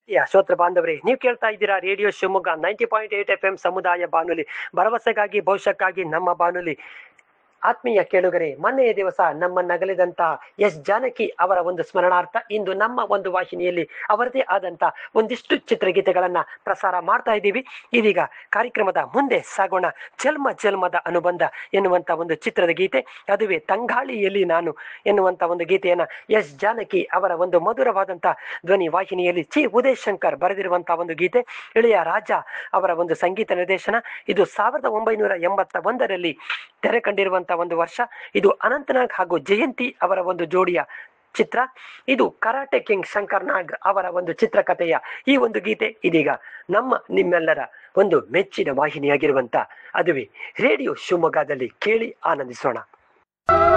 ಯಾ ಶ್ರೋತೃ ಬಾಂಧವರೇ ನೀವು ಕೇಳ್ತಾ ಇದ್ದೀರಾ radio Shivamogga ninety point eight F M ಸಮುದಾಯ ಬಾನುಲಿ ಭರವಸೆಗಾಗಿ ಭವಿಷ್ಯಕ್ಕಾಗಿ ನಮ್ಮ ಬಾನುಲಿ ಆತ್ಮೀಯ ಕೇಳುಗರೆ ಮೊನ್ನೆಯ ದಿವಸ ನಮ್ಮ ನಗಲಿದಂತ ಎಸ್ ಜಾನಕಿ ಅವರ ಒಂದು ಸ್ಮರಣಾರ್ಥ ಇಂದು ನಮ್ಮ ಒಂದು ವಾಹಿನಿಯಲ್ಲಿ ಅವರದೇ ಆದಂತ ಒಂದಿಷ್ಟು ಚಿತ್ರಗೀತೆಗಳನ್ನ ಪ್ರಸಾರ ಮಾಡ್ತಾ ಇದ್ದೀವಿ ಇದೀಗ ಕಾರ್ಯಕ್ರಮದ ಮುಂದೆ ಸಾಗೋಣ ಜನ್ಮ ಜನ್ಮದ ಅನುಬಂಧ ಎನ್ನುವಂತ ಒಂದು ಚಿತ್ರದ ಗೀತೆ ಅದುವೇ ತಂಗಾಳಿಯಲ್ಲಿ ನಾನು ಎನ್ನುವಂತ ಒಂದು ಗೀತೆಯನ್ನ ಎಸ್ ಜಾನಕಿ ಅವರ ಒಂದು ಮಧುರವಾದಂತ ಧ್ವನಿ ವಾಹಿನಿಯಲ್ಲಿ ಚಿ ಉದಯ್ ಶಂಕರ್ ಬರೆದಿರುವಂತಹ ಒಂದು ಗೀತೆ ಇಳೆಯ ರಾಜ ಅವರ ಒಂದು ಸಂಗೀತ ನಿರ್ದೇಶನ ಇದು ಸಾವಿರದ ಒಂಬೈನೂರ ಎಂಬತ್ತ ಒಂದರಲ್ಲಿ ತೆರೆ ಕಂಡಿರುವಂತಹ ಒಂದು ವರ್ಷ ಇದು ಅನಂತನಾಗ್ ಹಾಗೂ ಜಯಂತಿ ಅವರ ಒಂದು ಜೋಡಿಯ ಚಿತ್ರ ಇದು ಕರಾಟೆ ಕಿಂಗ್ ಶಂಕರ್ ನಾಗ್ ಅವರ ಒಂದು ಚಿತ್ರಕಥೆಯ ಈ ಒಂದು ಗೀತೆ ಇದೀಗ ನಮ್ಮ ನಿಮ್ಮೆಲ್ಲರ ಒಂದು ಮೆಚ್ಚಿನ ವಾಹಿನಿಯಾಗಿರುವಂತ ಅದುವೇ ರೇಡಿಯೋ ಶಿವಮೊಗ್ಗದಲ್ಲಿ ಕೇಳಿ ಆನಂದಿಸೋಣ